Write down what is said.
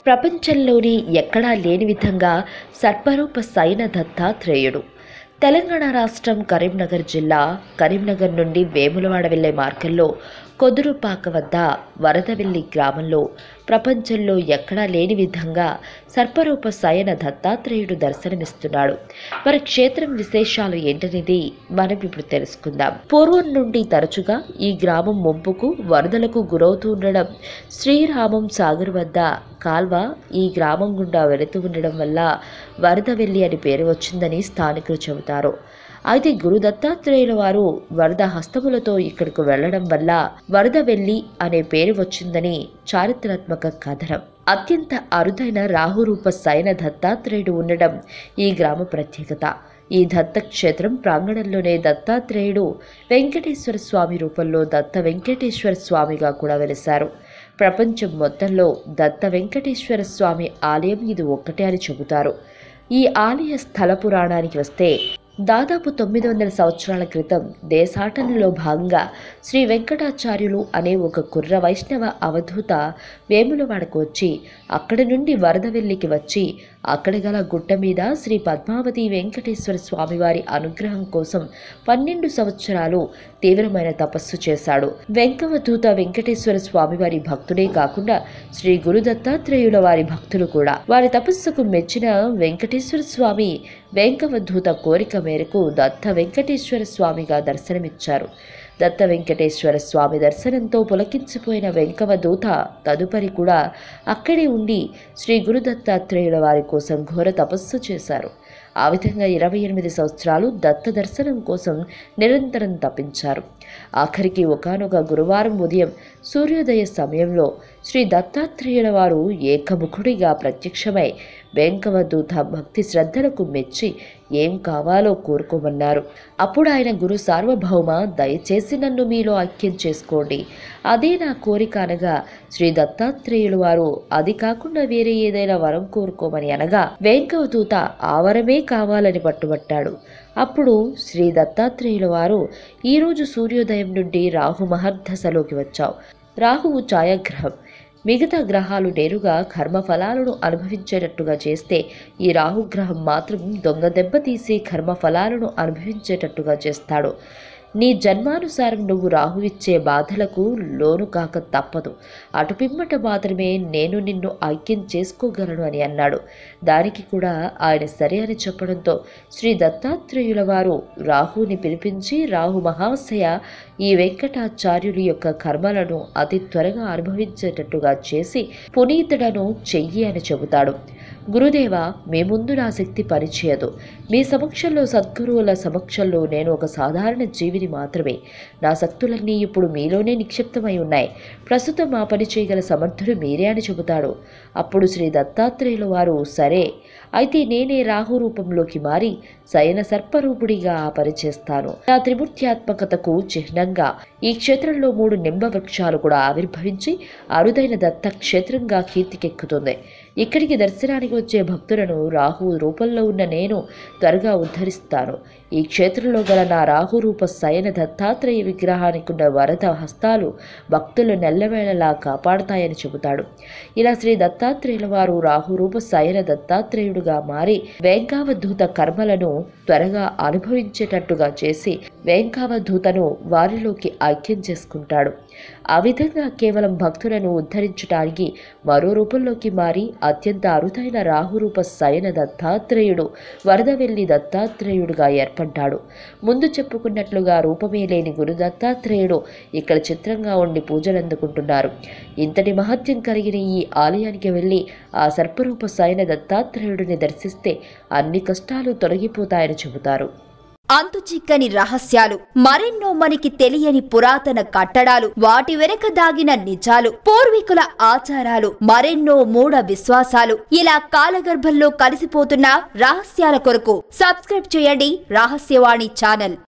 ప్రపంచంలోని ఎక్కడా లేని విధంగా సర్పరూప సైన దత్తాత్రేయుడు తెలంగాణ రాష్ట్రం కరీంనగర్ జిల్లా కరీంనగర్ నుండి వేములవాడ వెళ్లే మార్గంలో కొదురుపాక వద్ద వరదవెల్లి గ్రామంలో ప్రపంచంలో ఎక్కడా లేని విధంగా సర్పరూప సయన దత్తాత్రేయుడు దర్శనమిస్తున్నాడు మరి క్షేత్రం విశేషాలు ఏంటనేది మనం ఇప్పుడు తెలుసుకుందాం పూర్వం నుండి తరచుగా ఈ గ్రామం ముంపుకు వరదలకు గురవుతూ ఉండడం శ్రీరామం సాగర్ వద్ద కాల్వ ఈ గ్రామం గుండా వెళుతూ ఉండడం వల్ల వరదవెల్లి అని పేరు వచ్చిందని స్థానికులు చెబుతారు అయితే గురు దత్తాత్రేయుల వారు వరద హస్తములతో ఇక్కడకు వెళ్లడం వల్ల వరద వెల్లి అనే పేరు వచ్చిందని చారిత్రాత్మక కథనం అత్యంత అరుదైన రాహురూప సైన దత్తాత్రేయుడు ఉండడం ఈ గ్రామ ప్రత్యేకత ఈ దత్తక్షేత్రం ప్రాంగణంలోనే దత్తాత్రేయుడు వెంకటేశ్వర స్వామి రూపంలో దత్త వెంకటేశ్వర స్వామిగా కూడా వెలిశారు ప్రపంచం మొత్తంలో దత్త వెంకటేశ్వర స్వామి ఆలయం ఇది ఒక్కటే అని చెబుతారు ఈ ఆలయ స్థల పురాణానికి వస్తే దాదాపు తొమ్మిది వందల సంవత్సరాల క్రితం దేశాటనలో భాగంగా శ్రీ వెంకటాచార్యులు అనే ఒక కుర్ర వైష్ణవ అవధూత వేములవాడకు వచ్చి అక్కడి నుండి వరదవెల్లికి వచ్చి అక్కడ గల గుట్ట మీద శ్రీ పద్మావతి వెంకటేశ్వర స్వామివారి అనుగ్రహం కోసం పన్నెండు సంవత్సరాలు తీవ్రమైన తపస్సు చేశాడు వెంకవధూత వెంకటేశ్వర స్వామివారి భక్తుడే కాకుండా శ్రీ గురు దత్తాత్రేయుల వారి భక్తులు కూడా వారి తపస్సుకు మెచ్చిన వెంకటేశ్వర స్వామి వెంకవధూత కోరిక మేరకు దత్త వెంకటేశ్వర స్వామిగా దర్శనమిచ్చారు దత్త వెంకటేశ్వర స్వామి దర్శనంతో పులకించిపోయిన వెంకవదూత తదుపరి కూడా అక్కడే ఉండి శ్రీ గురు దత్తాత్రేయుల వారి కోసం ఘోర తపస్సు చేశారు ఆ విధంగా ఇరవై ఎనిమిది సంవత్సరాలు దత్త దర్శనం కోసం నిరంతరం తప్పించారు ఆఖరికి ఒకనొక గురువారం ఉదయం సూర్యోదయ సమయంలో శ్రీ దత్తాత్రేయుల వారు ఏకముఖుడిగా ప్రత్యక్షమై వెంకవదూత భక్తి శ్రద్ధలకు మెచ్చి ఏం కావాలో కోరుకోమన్నారు అప్పుడు ఆయన గురు సార్వభౌమ దయచేసి నన్ను మీలో ఐక్యం చేసుకోండి అదే నా కోరిక అనగా శ్రీ దత్తాత్రేయులు వారు అది కాకుండా వేరే ఏదైనా వరం కోరుకోమని అనగా వెంకవదూత ఆ వరమే కావాలని పట్టుబట్టాడు అప్పుడు శ్రీ దత్తాత్రేయుల వారు ఈరోజు సూర్యోదయం నుండి రాహు మహర్దశలోకి వచ్చావు రాహువు ఛాయాగ్రహం మిగతా గ్రహాలు నేరుగా కర్మఫలాలను అనుభవించేటట్టుగా చేస్తే ఈ రాహుగ్రహం మాత్రం దొంగ దెబ్బ తీసి కర్మఫలాలను అనుభవించేటట్టుగా చేస్తాడు నీ జన్మానుసారం నువ్వు రాహువిచ్చే బాధలకు లోను కాక తప్పదు అటు పిమ్మట మాత్రమే నేను నిన్ను ఐక్యం చేసుకోగలను అని అన్నాడు దానికి కూడా ఆయన సరే అని చెప్పడంతో శ్రీ దత్తాత్రేయుల వారు రాహుని పిలిపించి రాహు మహాశయ ఈ వెంకటాచార్యుడి యొక్క కర్మలను అతి త్వరగా అనుభవించేటట్టుగా చేసి పునీతుడను చెయ్యి అని చెబుతాడు గురుదేవ మీ ముందు నా శక్తి పనిచేయదు మీ సమక్షంలో సద్గురువుల సమక్షంలో నేను ఒక సాధారణ జీవిని మాత్రమే నా శక్తులన్నీ ఇప్పుడు మీలోనే నిక్షిప్తమై ఉన్నాయి ప్రస్తుతం ఆ పని చేయగల సమర్థుడు మీరే అని చెబుతాడు అప్పుడు శ్రీ దత్తాత్రేయుల వారు సరే అయితే నేనే రాహు రూపంలోకి మారి శయన సర్పరూపుడిగా ఆ పని చేస్తాను నా త్రిమూర్త్యాత్మకతకు చిహ్నంగా ఈ క్షేత్రంలో మూడు నింబ వృక్షాలు కూడా ఆవిర్భవించి అరుదైన దత్త క్షేత్రంగా కీర్తికెక్కుతుంది ఇక్కడికి దర్శనానికి వచ్చే భక్తులను రాహు రూపంలో ఉన్న నేను త్వరగా ఉద్ధరిస్తాను ఈ క్షేత్రంలో గల నా రాహు రూప శయన దత్తాత్రేయ విగ్రహానికి ఉన్న వరద హస్తాలు భక్తులు నెల్లవేళలా కాపాడుతాయని చెబుతాడు ఇలా శ్రీ దత్తాత్రేయుల వారు రాహు రూప శయన దత్తాత్రేయుడుగా మారి వేంకావధూత కర్మలను త్వరగా అనుభవించేటట్టుగా చేసి వేంకావధూతను వారిలోకి ఐక్యం చేసుకుంటాడు ఆ విధంగా కేవలం భక్తులను ఉద్ధరించడానికి మరో రూపంలోకి మారి అత్యంత అరుదైన రాహురూప శయన దత్తాత్రేయుడు వరదవెల్లి దత్తాత్రేయుడుగా ఏర్పడ్డాడు ముందు చెప్పుకున్నట్లుగా రూపమే లేని గురు దత్తాత్రేయుడు ఇక్కడ చిత్రంగా ఉండి పూజలు అందుకుంటున్నారు ఇంతటి మహత్యం కలిగిన ఈ ఆలయానికి వెళ్ళి ఆ సర్పరూప శయన దత్తాత్రేయుడిని దర్శిస్తే అన్ని కష్టాలు తొలగిపోతాయని చెబుతారు అంతు చిక్కని రహస్యాలు మరెన్నో మనకి తెలియని పురాతన కట్టడాలు వాటి వెనక దాగిన నిజాలు పూర్వీకుల ఆచారాలు మరెన్నో మూఢ విశ్వాసాలు ఇలా కాలగర్భంలో కలిసిపోతున్న రహస్యాల కొరకు సబ్స్క్రైబ్ చేయండి రహస్యవాణి ఛానల్